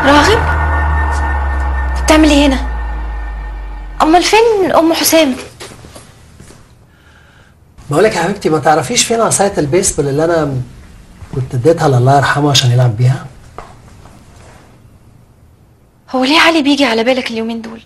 راغب بتعمل ايه هنا امال فين ام حسام بقولك يا حبيبتي ما تعرفيش فين عصاية البيسبول اللي انا كنت اديتها لله يرحمه عشان يلعب بيها هو ليه علي بيجي على بالك اليومين دول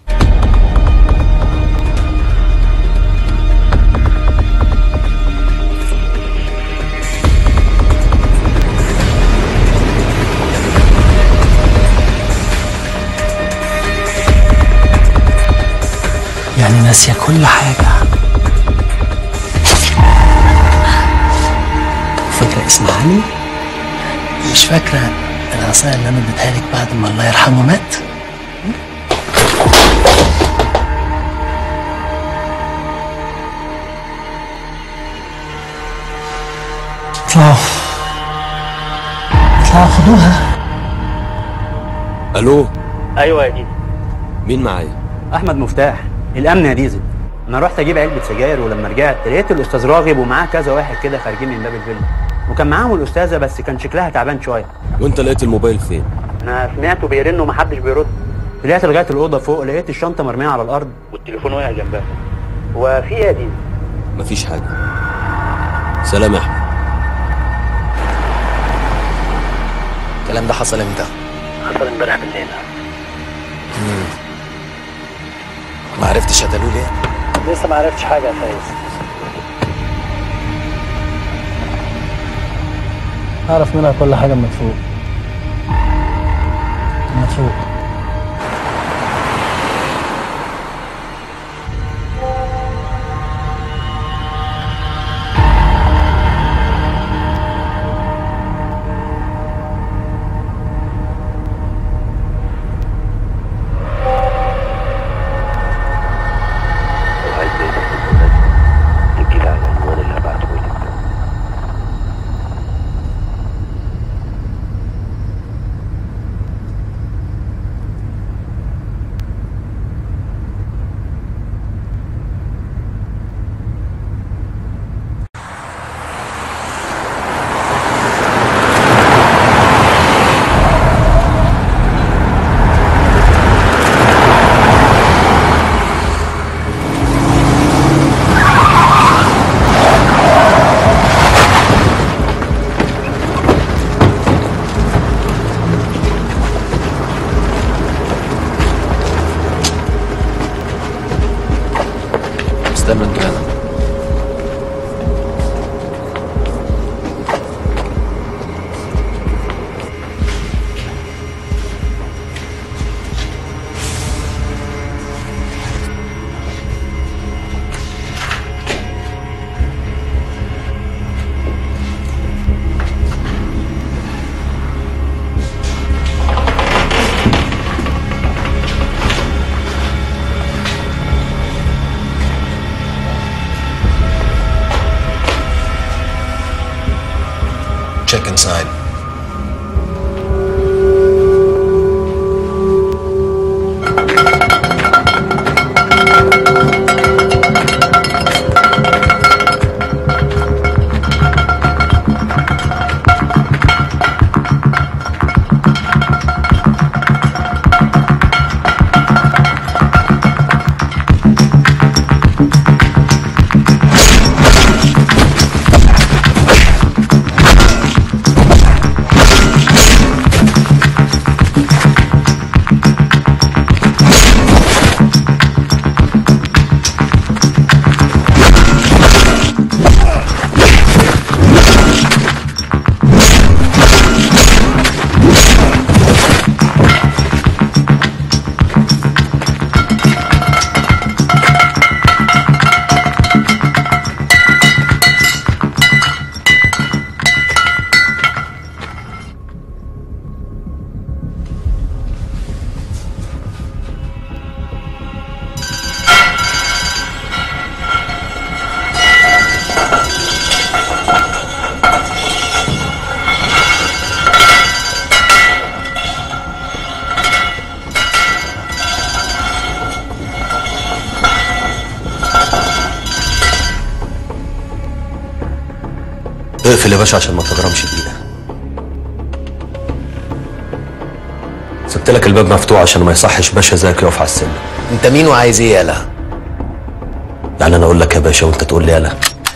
يعني ناسية كل حاجة فاكرة اسم علي؟ مش فاكرة العصاية اللي أنا اديتها لك بعد ما الله يرحمه مات؟ اطلعوا اطلعوا خدوها الو ايوه يا ديزل مين معايا احمد مفتاح الامن يا ديزل انا رحت اجيب علبه سجاير ولما رجعت لقيت الاستاذ راغب ومعاه كذا واحد كده خارجين من باب الفيلا وكان معاهم الاستاذه بس كان شكلها تعبان شويه وانت لقيت الموبايل فين انا سمعته بيرن ومحدش بيرد طلعت لغايه الاوضه فوق لقيت الشنطه مرميه على الارض والتليفون واقع جنبها وفي ايه يا ديزل مفيش حاجه سلام يا احمد الكلام ده حصل امتى؟ حصل امبارح بالليل ما عرفتش قتلوه ليه؟ لسه ما عرفتش حاجه يا فايز أعرف منها كل حاجة من فوق من فوق لو عايز زي التليفونات تجيلي على العنوان اللي هبعته لك ده استنى انت هنا Check inside. اقفل يا باشا عشان ما تضرمش بايدك سبت لك الباب مفتوح عشان ما يصحش باشا زيك يقف على السلم انت مين وعايز ايه يالا يعني انا اقول لك يا باشا وانت تقول لي يالا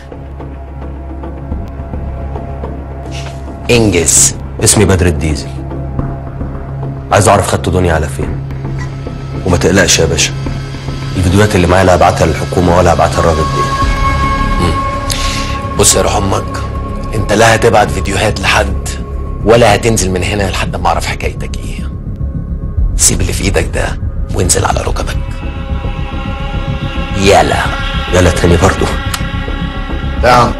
انجز اسمي بدر الديزل عايز اعرف خدت دنيا على فين وما تقلقش يا باشا الفيديوهات اللي معايا لا هبعتها للحكومه ولا هبعتها للراجل ده بص يا روح امك انت لا هتبعت فيديوهات لحد ولا هتنزل من هنا لحد ما اعرف حكايتك ايه سيب اللي في ايدك ده وانزل على ركبك يالا يالا تاني برضه نعم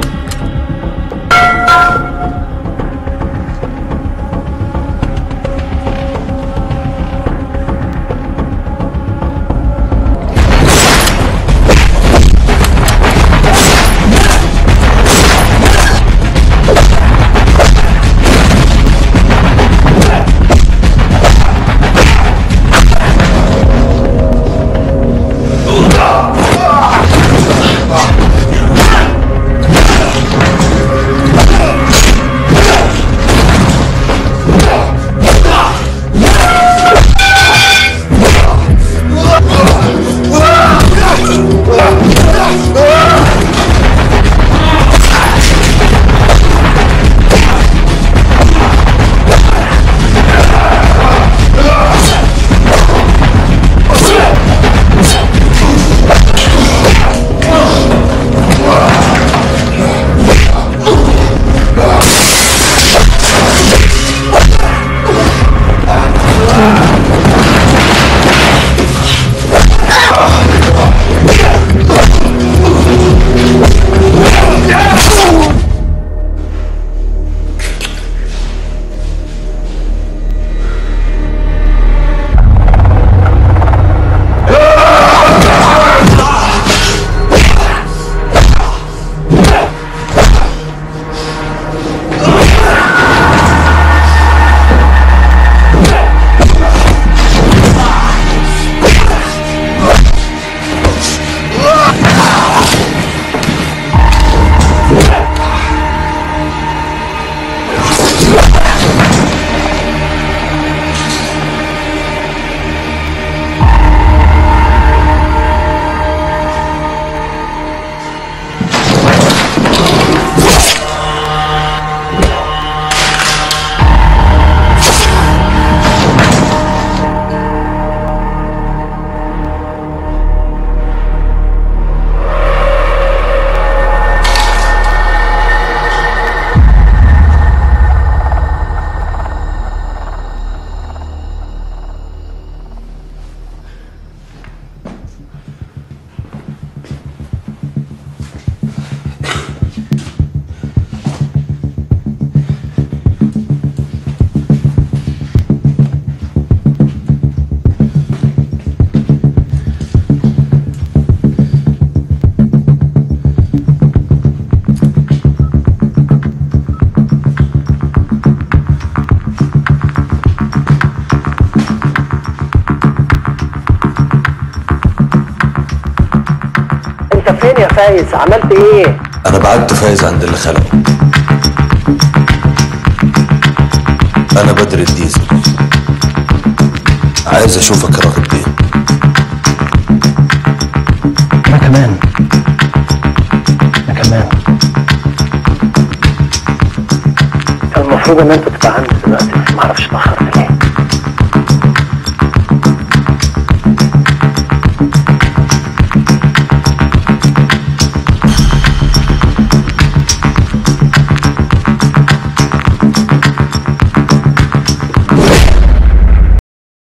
انت فين يا فايز عملت ايه انا بعت فايز عند اللي خلقه انا بدر الديزل عايز اشوفك يا راغب بيه انا كمان انا كمان كان المفروض ان انت تبقى عندي دلوقتي بس معرفش اتاخرت ليه